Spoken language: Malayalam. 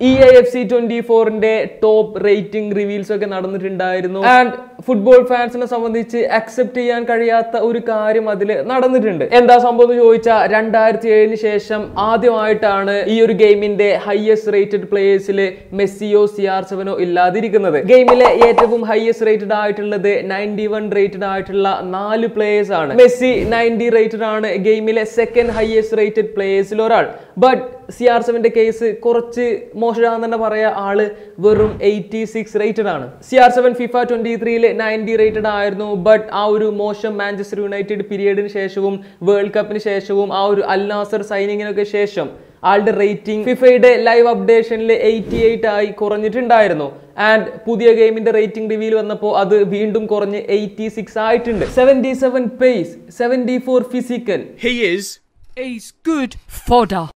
E A F C twenty ഫോറിന്റെ ടോപ്പ് റേറ്റിംഗ് റിവീൽസ് ഒക്കെ നടന്നിട്ടുണ്ടായിരുന്നു ആൻഡ് ഫുട്ബോൾ ഫാൻസിനെ സംബന്ധിച്ച് അക്സെപ്റ്റ് ചെയ്യാൻ കഴിയാത്ത ഒരു കാര്യം അതിൽ നടന്നിട്ടുണ്ട് എന്താ സംഭവം എന്ന് ചോദിച്ചാൽ രണ്ടായിരത്തി ഏഴിന് ശേഷം ആദ്യമായിട്ടാണ് ഈ ഒരു ഗെയിമിന്റെ ഹയസ്റ്റ് റേറ്റഡ് പ്ലേയേഴ്സിൽ മെസ്സിയോ സി ആർ സെവനോ ഇല്ലാതിരിക്കുന്നത് ഗെയിമിലെ ഏറ്റവും ഹയസ്റ്റ് റേറ്റഡ് ആയിട്ടുള്ളത് നയൻറ്റി വൺ റേറ്റഡ് ആയിട്ടുള്ള നാല് പ്ലേയേഴ്സ് ആണ് മെസ്സി നയൻറ്റി റേറ്റഡ് ആണ് ഗെയിമിലെ സെക്കൻഡ് ഹയസ്റ്റ് റേറ്റഡ് പ്ലേയേഴ്സിൽ ഒരാൾ ബട്ട് സി ആർ സെവന്റെ കേസ് കുറച്ച് മോശമാണെന്ന് തന്നെ പറയാ ആള് വെറും എയ്റ്റി സിക്സ് റേറ്റഡ് ആണ് C R seven FIFA twenty ത്രീയിൽ നയൻറ്റി റേറ്റഡ് ആയിരുന്നു ബട്ട് ആ ഒരു മോശം മാഞ്ചസ്റ്റർ യുണൈറ്റഡ് പീരിയഡിന് ശേഷവും വേൾഡ് കപ്പിന് ശേഷവും ആ ഒരു അൽനാസർ സൈനിങ്ങിനൊക്കെ ശേഷം ആളുടെ റേറ്റിംഗ് ഫിഫയുടെ ലൈവ് അപ്ഡേഷനിൽ എയ്റ്റി എയ്റ്റ് ആയി കുറഞ്ഞിട്ടുണ്ടായിരുന്നു ആൻഡ് പുതിയ ഗെയിമിന്റെ റേറ്റിംഗ് റിവ്യൂൽ വന്നപ്പോൾ അത് വീണ്ടും കുറഞ്ഞ് എയ്റ്റി സിക്സ് ആയിട്ടുണ്ട് seventy seven pace seventy four physical He is He's good fodder.